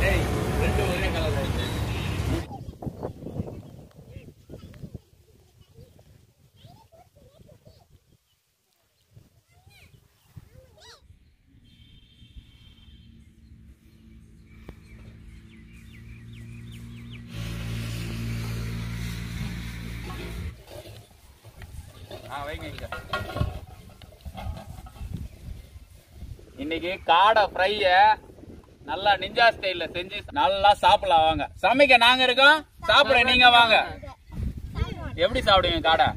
டேய் ரெண்டு ஒரே கலர் ஆயிடுச்சு ஆ வைங்க இங்க இன்னைக்கு காடை ஃப்ரைய நல்லா நிஞ்சா ஸ்டைல்ல செஞ்சு நல்லா சாப்பிடலாம் வாங்க சமைக்க நாங்க இருக்கோம் சாப்பிட நீங்க வாங்க எப்படி சாப்பிடுவீங்க காடை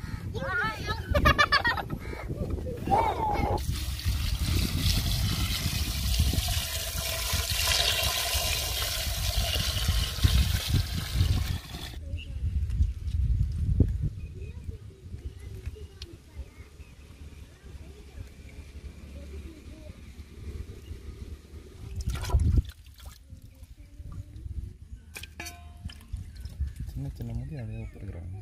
சின்ன சின்ன முடி அப்படியே போட்டுக்கிறாங்க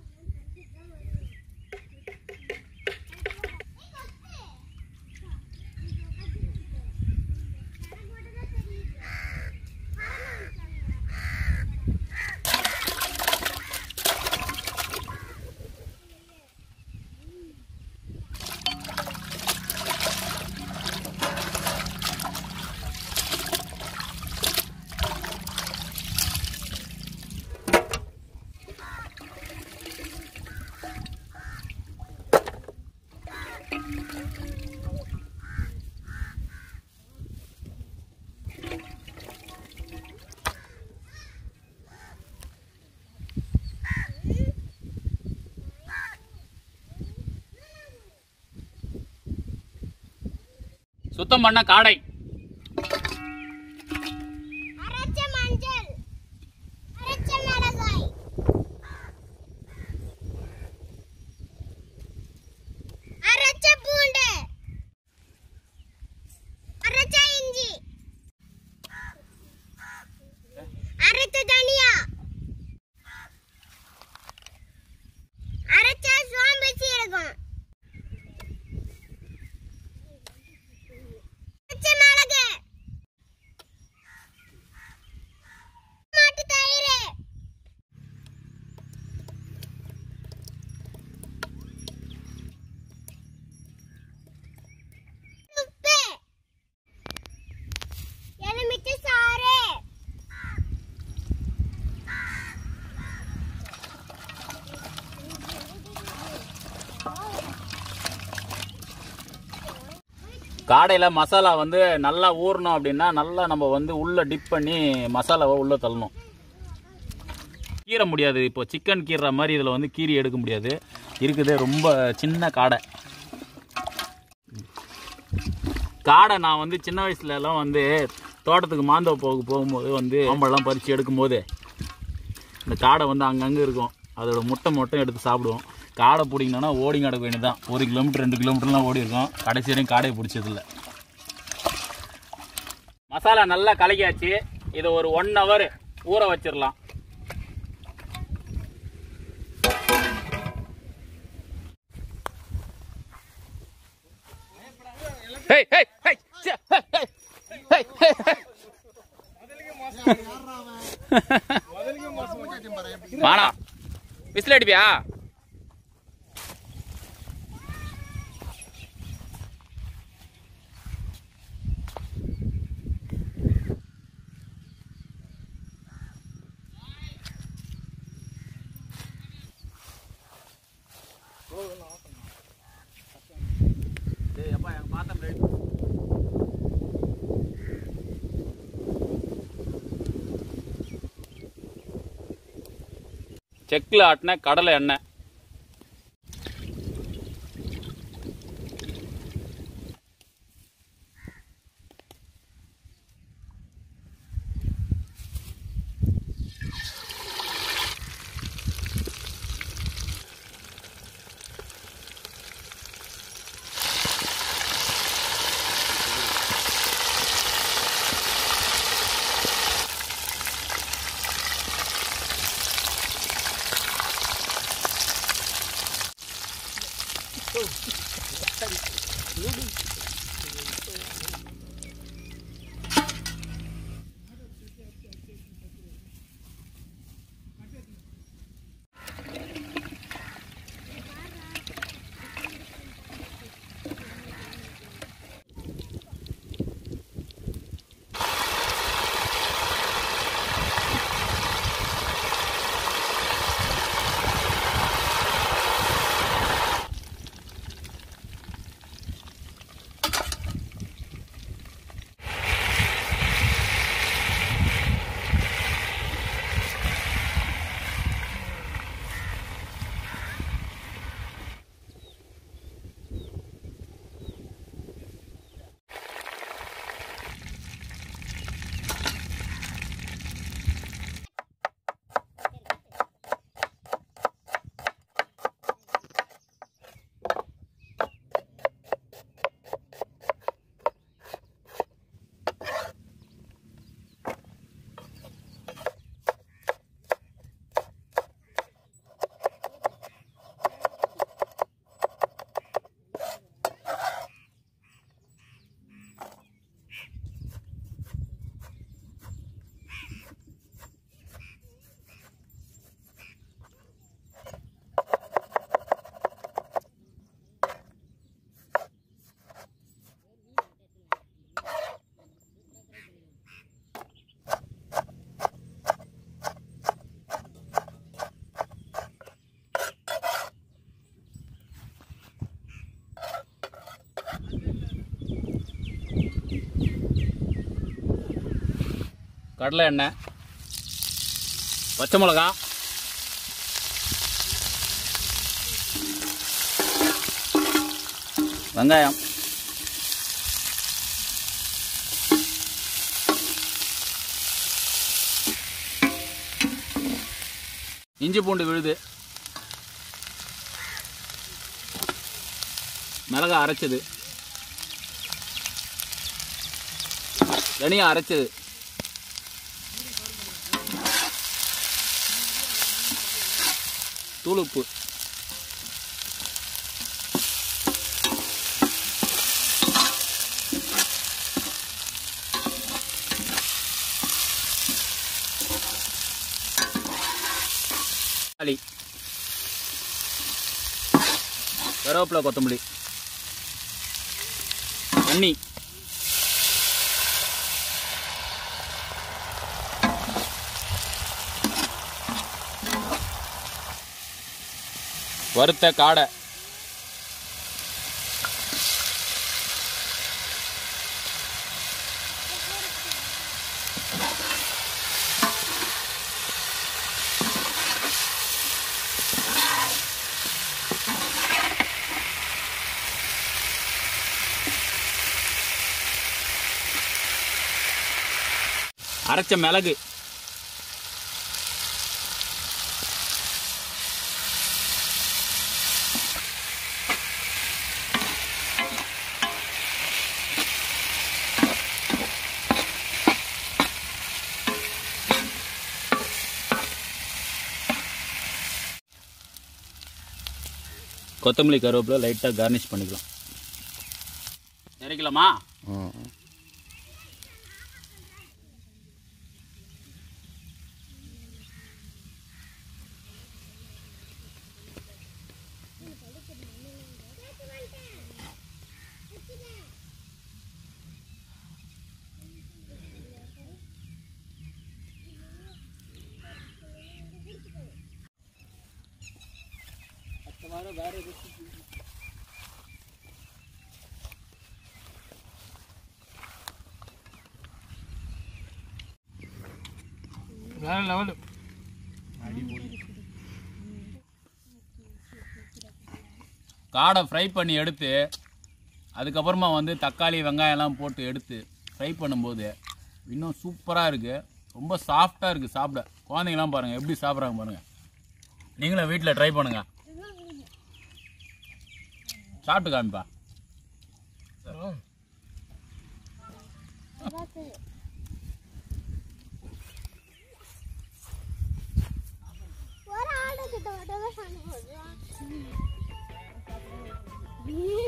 சுத்தம் பண்ண காடை அரைச்ச மஞ்சள் அரைச்ச மிளகாய் அரைச்ச பூண்டு அரைச்ச இஞ்சி அரைச்ச தனியா அரைச்ச சோம்பு சீரகம் அரைச்ச மிளகு மாட்டு தயிர் உப்பு எலுமிச்சை சாறு காடையில மசாலா வந்து நல்லா ஊறணும் அப்படின்னா நல்லா நம்ம வந்து உள்ள டிப் பண்ணி மசாலாவை உள்ள தள்ளணும் கீற முடியாது இப்போ சிக்கன் கீறுற மாதிரி இதில் வந்து கீரி எடுக்க முடியாது இருக்குது ரொம்ப சின்ன காடை காடை நான் வந்து சின்ன வயசுல எல்லாம் வந்து தோட்டத்துக்கு மாந்தவ போக போகும்போது வந்து மாம்பழம்லாம் பறித்து எடுக்கும்போது இந்த காடை வந்து அங்கங்கே இருக்கும் அதோட முட்டை மட்டும் எடுத்து சாப்பிடுவோம் காடை பிடிக்கணும்னா ஓடி கிடக்க வேண்டியதான் ஒரு கிலோமீட்டர் ரெண்டு கிலோமீட்டர்லாம் ஓடி இருக்கோம் கடைசி வரையும் காடையை பிடிச்சதில்ல மசாலா நல்லா கலக்கியாச்சு இதை ஒரு ஒன் ஹவர் ஊற வச்சிடலாம் ஹே ஹே ஹே ச்சே, ஹே, ஹே, ஹே, ஹே, ஹே. வாடா விசில் அடிப்பியா டேய் அப்பா எங்க பாத்தம் ரெடி செக்கில் ஆட்டின கடலை எண்ணெய் கடலை எண்ணெய் பச்சை மிளகா வெங்காயம் இஞ்சி பூண்டு விழுது மிளகா அரைச்சது தனியா அரைச்சது தூள் உப்பு தக்காளி கருவேப்பிலை கொத்தமல்லி தண்ணி வறுத்த காடை அரைச்ச மிளகு கொத்தமல்லி கருவேப்பிலை லைட்டாக கார்னிஷ் பண்ணிக்கலாம் இறக்கலாமா ம் வேற லெவலு காடை ஃப்ரை பண்ணி எடுத்து அதுக்கப்புறமா வந்து தக்காளி வெங்காயம்லாம் போட்டு எடுத்து ஃப்ரை பண்ணும்போது இன்னும் சூப்பராக இருக்குது ரொம்ப சாஃப்டாக இருக்குது சாப்பிட குழந்தைங்களாம் பாருங்கள் எப்படி சாப்பிட்றாங்க பாருங்கள் நீங்களும் வீட்டில் ட்ரை பண்ணுங்க சாப்பிட்டு காமிப்பா ஒரு ஆடு கிட்ட மட்டும் தான் சண்டை போடுறான்